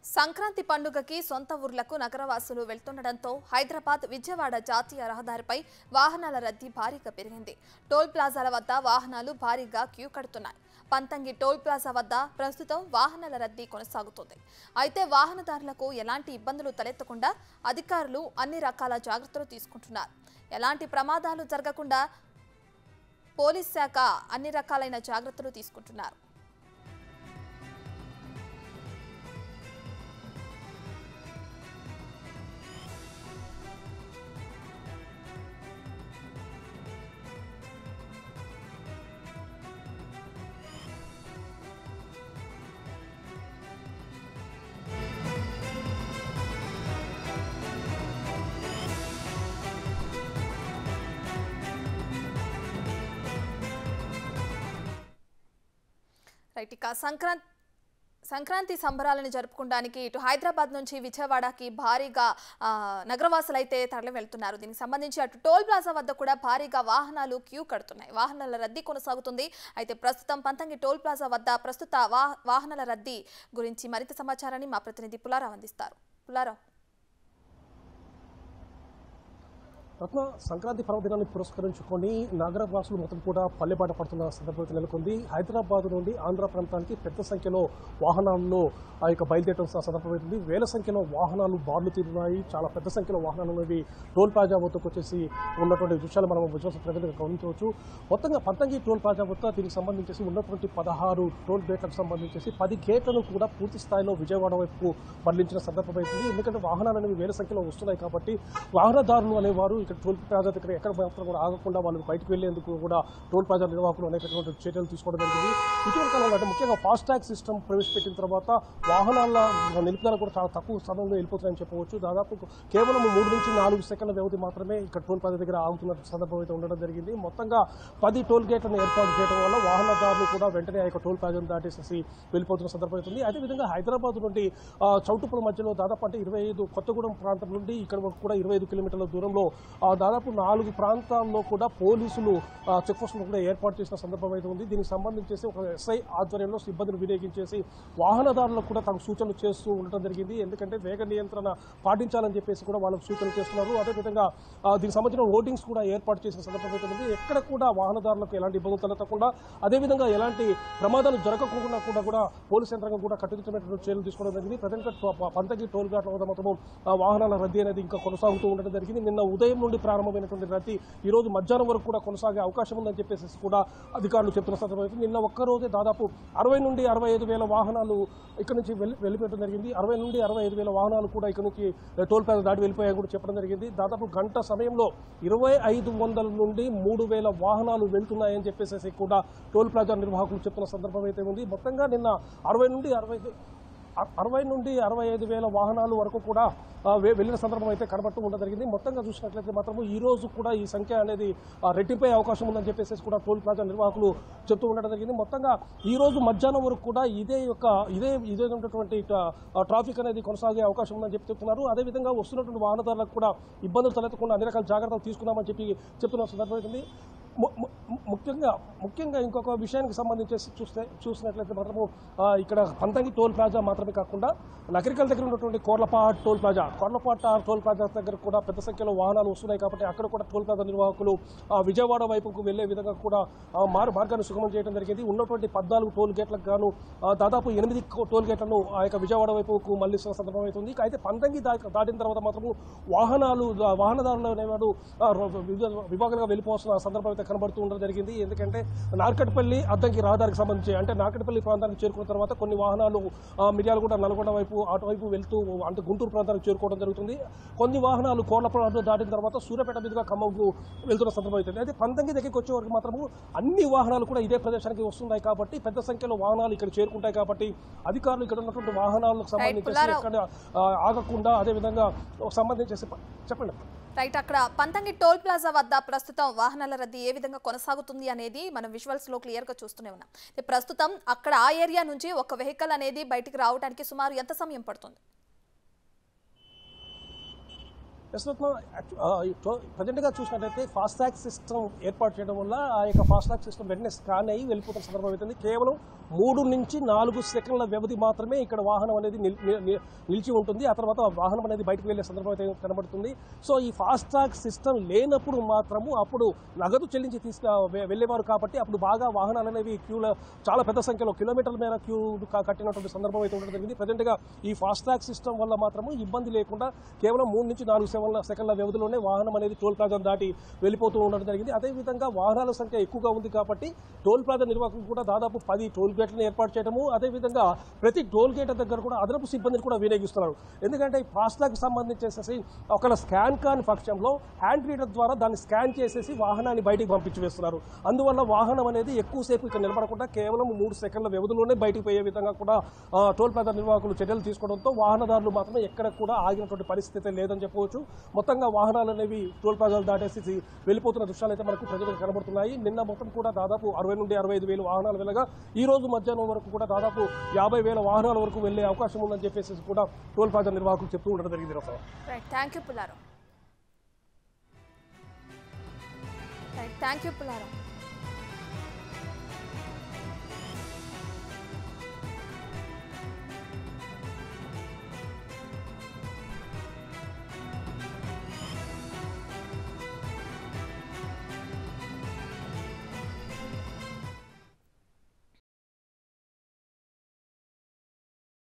సంక్రాంతి పండుగకి సొంత ఊర్లకు నగరవాసులు వెళ్తుండటంతో హైదరాబాద్ విజయవాడ జాతీయ రహదారిపై వాహనాల రద్దీ భారీగా పెరిగింది టోల్ ప్లాజాల వద్ద వాహనాలు భారీగా క్యూ కడుతున్నాయి పంతంగి టోల్ ప్లాజా వద్ద ప్రస్తుతం వాహనాల రద్దీ కొనసాగుతుంది అయితే వాహనదారులకు ఎలాంటి ఇబ్బందులు తలెత్తకుండా అధికారులు అన్ని రకాల జాగ్రత్తలు తీసుకుంటున్నారు ఎలాంటి ప్రమాదాలు జరగకుండా పోలీస్ శాఖ అన్ని రకాలైన జాగ్రత్తలు తీసుకుంటున్నారు రైట్ ఇక సంక్రాంతి సంక్రాంతి సంబరాలను జరుపుకోవడానికి ఇటు హైదరాబాద్ నుంచి విజయవాడకి భారీగా ఆ, నగరవాసులైతే తరలి వెళ్తున్నారు దీనికి సంబంధించి అటు టోల్ ప్లాజా వద్ద కూడా భారీగా వాహనాలు క్యూ కడుతున్నాయి వాహనాల రద్దీ కొనసాగుతుంది అయితే ప్రస్తుతం పంతంగి టోల్ ప్లాజా వద్ద ప్రస్తుత వా వాహనాల రద్దీ గురించి మరింత సమాచారాన్ని మా ప్రతినిధి పులారావు అందిస్తారు పులారావు రత్న సంక్రాంతి పర్వదినాన్ని పురస్కరించుకొని నగర వాసులు మొత్తం కూడా పల్లెబాట పడుతున్న సందర్భం నెలకొంది హైదరాబాద్ నుండి ఆంధ్ర ప్రాంతానికి పెద్ద సంఖ్యలో వాహనాల్లో ఆ యొక్క బయలుదేరడం సందర్భం అవుతుంది వేల సంఖ్యలో వాహనాలు బార్లు తీరున్నాయి చాలా పెద్ద సంఖ్యలో వాహనాలు అనేవి టోల్ ప్లాజా వద్దకు వచ్చేసి ఉన్నటువంటి దృశ్యాలు మనం విశ్వాస ప్రగతిగా గమనించవచ్చు మొత్తంగా పంతంగి టోల్ ప్లాజా వద్ద దీనికి సంబంధించి ఉన్నటువంటి పదహారు టోల్ గేట్లకు సంబంధించి పది గేట్లను కూడా పూర్తి స్థాయిలో విజయవాడ వైపు మరలించిన సందర్భం అవుతుంది ఎందుకంటే వాహనాలు అనేవి వేల సంఖ్యలో వస్తున్నాయి కాబట్టి వాహనదారులు అనేవారు ఇక్కడ టోల్ ప్లాజా దగ్గర ఎక్కడ మాత్రం కూడా ఆగకుండా వాళ్ళు బయటకు వెళ్లేందుకు కూడా టోల్ ప్లాజా నిర్వాహకులు అనేకటువంటి చర్యలు తీసుకోవడం జరిగింది ఇటీవల కాలంలో అంటే ముఖ్యంగా ఫాస్ట్ ట్యాగ్ సిస్టమ్ ప్రవేశపెట్టిన తర్వాత వాహనాల నిలుపుదల కూడా చాలా తక్కువ సమయంలో వెళ్ళిపోతాయని చెప్పవచ్చు దాదాపు కేవలం మూడు నుంచి నాలుగు సెకండ్ల వ్యవధి మాత్రమే ఇక్కడ టోల్ ప్లాజా దగ్గర ఆగుతున్న సందర్భం అయితే ఉండడం జరిగింది మొత్తంగా పది టోల్ గేట్లను ఏర్పాటు చేయడం వల్ల వాహనదారులు కూడా వెంటనే ఆ యొక్క టోల్ ప్లాజాను దాటేసేసి వెళ్ళిపోతున్న సందర్భం అవుతుంది అదేవిధంగా హైదరాబాద్ నుండి ఆ, చౌటుప్పల మధ్యలో దాదాపు అంటే ఇరవై ఐదు కొత్తగూడెం ప్రాంతం నుండి ఇక్కడ వరకు కూడా ఇరవై ఐదు కిలోమీటర్ల దూరంలో ఆ, దాదాపు నాలుగు ప్రాంతాల్లో కూడా పోలీసులు చెక్ పోస్టులు కూడా ఏర్పాటు చేసిన సందర్భం అయితే ఉంది దీనికి సంబంధించేసి ఒక ఎస్ఐ ఆధ్వర్యంలో సిబ్బందిని వినియోగించేసి వాహనదారులకు కూడా తగు సూచనలు చేస్తూ ఉండటం జరిగింది ఎందుకంటే వేగ నియంత్రణ పాటించాలని చెప్పేసి కూడా వాళ్ళకు సూచనలు చేస్తున్నారు అదేవిధంగా ఆ, దీనికి సంబంధించిన ఓటింగ్స్ కూడా ఏర్పాటు చేసిన సందర్భం అయితే ఉంది ఎక్కడ కూడా వాహనదారులకు ఎలాంటి ఇబ్బందులు తలెత్తకుండా అదేవిధంగా ఎలాంటి ప్రమాదాలు జరగకుండా కూడా కూడా పోలీస్ యంత్రాంగం కూడా కట్టుదిట్టమైనటువంటి చర్యలు తీసుకోవడం జరిగింది ప్రజెంట్ పంతగి టోల్ ఘాట్ల వద్ద మాత్రం ఆ, వాహనాల రద్దీ అనేది ఇంకా కొనసాగుతూ ఉండడం జరిగింది నిన్న ఉదయం నుండి ప్రారంభమైనటువంటి రద్దీ ఈ రోజు మధ్యాహ్నం వరకు కూడా కొనసాగే అవకాశం ఉందని చెప్పేసి కూడా అధికారులు చెప్తున్న సందర్భం అయితే నిన్న ఒక్క రోజే దాదాపు అరవై నుండి అరవై ఐదు వేల వాహనాలు ఇక్కడ నుంచి వెళ్ళి వెళ్ళిపోవడం జరిగింది అరవై నుండి అరవై ఐదు వేల వాహనాలు కూడా ఇక్కడ నుంచి టోల్ ప్లాజా దాటి వెళ్ళిపోయాయని కూడా చెప్పడం జరిగింది దాదాపు గంట సమయంలో ఇరవై ఐదు వందల నుండి మూడు వేల వాహనాలు వెళ్తున్నాయని చెప్పేసి కూడా టోల్ ప్లాజా నిర్వాహకులు చెప్తున్న సందర్భం అయితే ఉంది మొత్తంగా నిన్న అరవై నుండి అరవై అ- అరవై నుండి అరవై ఐదు వేల వాహనాలు వరకు కూడా ఆ, వె- వెళ్ళిన సందర్భం అయితే కనబడుతూ ఉండడం జరిగింది మొత్తంగా చూసినట్లయితే మాత్రం ఈ రోజు కూడా ఈ సంఖ్య అనేది ఆ, రెట్టింపే అవకాశం ఉందని చెప్పేసి కూడా టోల్ ప్లాజా నిర్వాహకులు చెప్తూ ఉండడం జరిగింది మొత్తంగా ఈ రోజు మధ్యాహ్నం వరకు కూడా ఇదే యొక్క ఇదే ఇదే ఉన్నటువంటి ఆ, ట్రాఫిక్ అనేది కొనసాగే అవకాశం ఉందని చెప్పి చెప్తున్నారు అదేవిధంగా వస్తున్నటువంటి వాహనదారులకు కూడా ఇబ్బందులు తలెత్తకుండా అన్ని రకాల జాగ్రత్తలు తీసుకున్నామని చెప్పి చెప్తున్న సందర్భం అయితే ము- ము- ముఖ్యంగా ముఖ్యంగా ఇంకొక విషయానికి సంబంధించి చూస్తే చూసినట్లయితే మాత్రము ఆ, ఇక్కడ పంతంగి టోల్ ప్లాజా మాత్రమే కాకుండా నగరికల్ దగ్గర ఉన్నటువంటి Korlapat toll plaza Korlapat toll plaza దగ్గర కూడా పెద్ద సంఖ్యలో వాహనాలు వస్తున్నాయి కాబట్టి అక్కడ కూడా టోల్ ప్లాజా నిర్వాహకులు ఆ, విజయవాడ వైపుకు వెళ్లే విధంగా కూడా ఆ, మారు మార్గాన్ని సుగమం చేయడం జరిగింది ఉన్నటువంటి పద్నాలుగు టోల్ గేట్లకు గాను ఆ, దాదాపు ఎనిమిది కో- టోల్ గేట్లను ఆ యొక్క విజయవాడ వైపుకు మళ్లిస్తున్న సందర్భం అవుతుంది అయితే పంతంగి దా- దాటిన తర్వాత మాత్రము వాహనాలు దా- వాహనదారులు అనేవాడు ఆ, రో- వివిధ విభాగాలుగా వెళ్ళిపోతున్న సందర్భం అయితే కనబడుతూ ఉండడం జరిగింది ఎందుకంటే నార్కట్పల్లి అద్దంకి రహదారికి సంబంధించి అంటే నార్కట్పల్లి ప్రాంతానికి చేరుకున్న తర్వాత కొన్ని వాహనాలు ఆ, మిర్యాలగూడ నల్గొండ వైపు అటువైపు వెళ్తూ అంటే గుంటూరు ప్రాంతానికి చేరుకోవడం జరుగుతుంది కొన్ని వాహనాలు కోళ్లపాటు దాటిన తర్వాత సూర్యాపేట మీదుగా ఖమ్మంకు వెళ్తున్న సందర్భం అవుతుంది అయితే పంతంగి దగ్గరికి వచ్చే వరకు మాత్రము అన్ని వాహనాలు కూడా ఇదే ప్రదేశానికి వస్తున్నాయి కాబట్టి పెద్ద సంఖ్యలో వాహనాలు ఇక్కడ చేరుకుంటాయి కాబట్టి అధికారులు ఇక్కడ ఉన్నటువంటి వాహనాలకు సంబంధించి పుల్లారావు. ఎక్కడ ఆ, ఆగకుండా అదేవిధంగా సంబంధించి చెప్పండి రైట్ అక్కడ పంతంగి టోల్ ప్లాజా వద్ద ప్రస్తుతం వాహనాల రద్దీ ఏ విధంగా కొనసాగుతుంది అనేది మనం విజువల్స్ లో క్లియర్ గా చూస్తూనే ఉన్నాం అయితే ప్రస్తుతం అక్కడ ఆ ఏరియా నుంచి ఒక వెహికల్ అనేది బయటికి రావడానికి సుమారు ఎంత సమయం పడుతుంది ప్రస్తుతం ప్రజెంట్గా చూసినట్లయితే ఫాస్టాగ్ సిస్టమ్ ఏర్పాటు చేయడం వల్ల ఆ యొక్క ఫాస్టాగ్ సిస్టమ్ వెంటనే స్కాన్ అయ్యి వెళ్ళిపోతున్న సందర్భం అవుతుంది కేవలం మూడు నుంచి నాలుగు సెకండ్ల వ్యవధి మాత్రమే ఇక్కడ వాహనం అనేది నిల్- ని- ని- నిలిచి ఉంటుంది ఆ తర్వాత ఆ వాహనం అనేది బయటకు వెళ్ళే సందర్భం అయితే కనబడుతుంది సో ఈ ఫాస్టాగ్ సిస్టమ్ లేనప్పుడు మాత్రము అప్పుడు నగదు చెల్లించి తీసుకు వె- వెళ్ళేవారు కాబట్టి అప్పుడు బాగా వాహనాలు అనేవి క్యూలో చాలా పెద్ద సంఖ్యలో కిలోమీటర్ల మేర క్యూ క- కట్టినటువంటి సందర్భం అయితే ఉండడం జరిగింది ప్రజెంట్గా ఈ ఫాస్టాగ్ సిస్టమ్ వల్ల మాత్రము ఇబ్బంది లేకుండా కేవలం మూడు నుంచి నాలుగు సెవెన్ల సెకండ్ల వ్యవధిలోనే వాహనం అనేది టోల్ ప్లాజా దాటి వెళ్ళిపోతూ ఉండడం జరిగింది అదేవిధంగా వాహనాల సంఖ్య ఎక్కువగా ఉంది కాబట్టి టోల్ ప్లాజా నిర్వాహకులు కూడా దాదాపు పది టోల్ గేట్లను ఏర్పాటు చేయడము అదేవిధంగా ప్రతి టోల్ గేట్ దగ్గర కూడా అదనపు సిబ్బందిని కూడా వినియోగిస్తున్నారు ఎందుకంటే ఈ ఫాస్టాగ్ సంబంధించేసేసి ఒకవేళ స్కాన్ కాని పక్షంలో హ్యాండ్ రీడర్ ద్వారా దాన్ని స్కాన్ చేసేసి వాహనాన్ని బయటికి పంపించి వేస్తున్నారు అందువల్ల వాహనం అనేది ఎక్కువసేపు ఇక్కడ నిలబడకుండా కేవలం మూడు సెకండ్ల వ్యవధిలోనే బయటికి పోయే విధంగా కూడా ఆ, టోల్ ప్లాజా నిర్వాహకులు చర్యలు తీసుకోవడంతో వాహనదారులు మాత్రమే ఎక్కడ కూడా ఆగినటువంటి పరిస్థితి లేదని చెప్పవచ్చు మొత్తంగా వాహనాలు అనేవి టోల్ ప్లాజాలు దాటేసి వెళ్ళిపోతున్న దృశ్యాలు అయితే మనకు ప్రజలకు కనబడుతున్నాయి నిన్న మొత్తం కూడా దాదాపు అరవై నుండి అరవై ఐదు వేలు వాహనాలు వెళ్ళగా ఈ రోజు మధ్యాహ్నం వరకు కూడా దాదాపు యాభై వేల వాహనాల వరకు వెళ్లే అవకాశం ఉందని చెప్పేసి కూడా టోల్ ప్లాజా నిర్వాహకులు చెప్తూ ఉండడం జరిగింది రసన right thank you Pullarao right thank you Pullarao